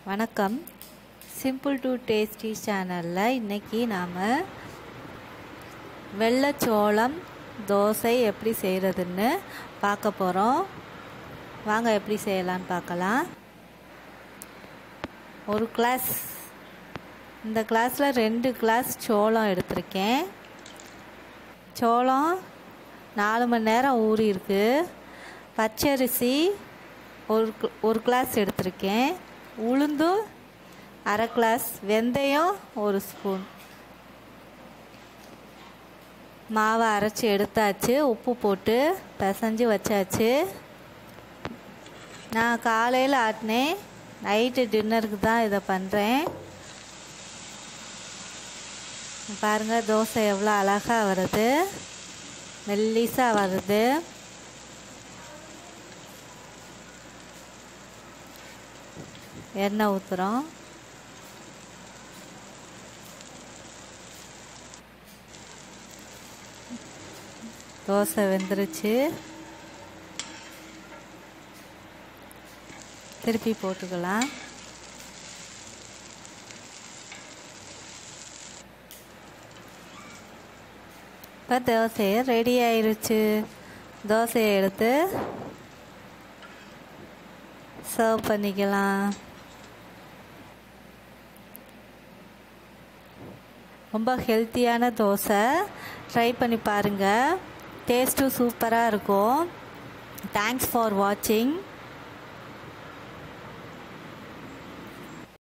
வணக்கம் simple to tasty சேனலில் இன்றைக்கி நாம் வெள்ளைச்சோளம் தோசை எப்படி செய்கிறதுன்னு பார்க்க போகிறோம் வாங்க எப்படி செய்யலான்னு பார்க்கலாம் ஒரு கிளாஸ் இந்த கிளாஸில் ரெண்டு கிளாஸ் சோளம் எடுத்திருக்கேன் சோளம் நாலு மணி நேரம் ஊறி இருக்கு பச்சரிசி ஒரு கு- ஒரு கிளாஸ் எடுத்திருக்கேன் உளுந்து அரை கிளாஸ் வெந்தயம் ஒரு ஸ்பூன் மாவை அரைச்சி எடுத்தாச்சு உப்பு போட்டு பிசைஞ்சு வச்சாச்சு நான் காலையில் ஆட்டினேன் நைட்டு டின்னருக்கு தான் இதை பண்ணுறேன் பாருங்கள் தோசை எவ்வளோ அழகாக வருது மெல்லிசாக வருது எண்ணெய் ஊற்றுறோம் தோசை வெந்துருச்சு திருப்பி போட்டுக்கலாம் இப்போ தோசையை ரெடி ஆயிருச்சு தோசையை எடுத்து சர்வ் பண்ணிக்கலாம் ரொம்ப ஹெல்த்தியான தோசை ட்ரை பண்ணி பாருங்கள் டேஸ்ட்டும் சூப்பராக இருக்கும் தேங்க்ஸ் ஃபார் வாட்சிங்